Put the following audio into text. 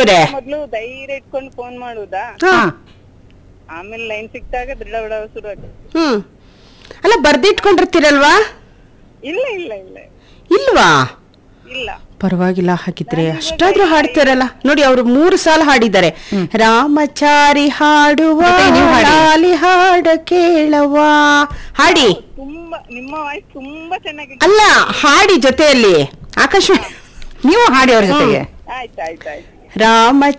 ಅವ್ರೆ ಮೊದ್ಲು ಧೈರ್ಯ ಇಟ್ಕೊಂಡು ಫೋನ್ ಮಾಡುದಾ ಹಾ ಆಮೇಲೆ ಲೈನ್ ಸಿಕ್ತಾಗ ದೃಢ ಬಿಡ ಶುರು ಆಗುತ್ತೆ ಹ್ಮ್ ಅಲ್ಲ ಬರ್ದಿಟ್ಕೊಂಡಿರ್ತೀರಲ್ವಾ ಇಲ್ಲ ಇಲ್ಲ ಇಲ್ಲ ಇಲ್ವಾ ಇಲ್ಲ ಪರವಾಗಿಲ್ಲ ಹಾಗಿದ್ರೆ ಅಷ್ಟಾದ್ರೂ ಹಾಡ್ತಾರಲ್ಲ ನೋಡಿ ಅವರು ಮೂರು ಸಾಲ ಹಾಡಿದ್ದಾರೆ ರಾಮಚಾರಿ ಹಾಡುವ ಜೊತೆಗೆ ನೀವು ಹಾಡಿ. ಲಾಲಿ ಹಾಡ ಕೇಳವ ಹಾಡಿ ತುಂಬಾ ನಿಮ್ಮ ವಾಯ್ಸ್ ತುಂಬಾ ಚೆನ್ನಾಗಿ ಅಲ್ಲ ಹಾಡಿ ಜೊತೆಯಲ್ಲಿ ಆಕಾಶವಾಣಿ ನೀವು ಹಾಡಿ ಅವ್ರ ಜೊತೆಗೆ ಆಯ್ತು ಆಯ್ತು ಆಯ್ತು ರಾಮ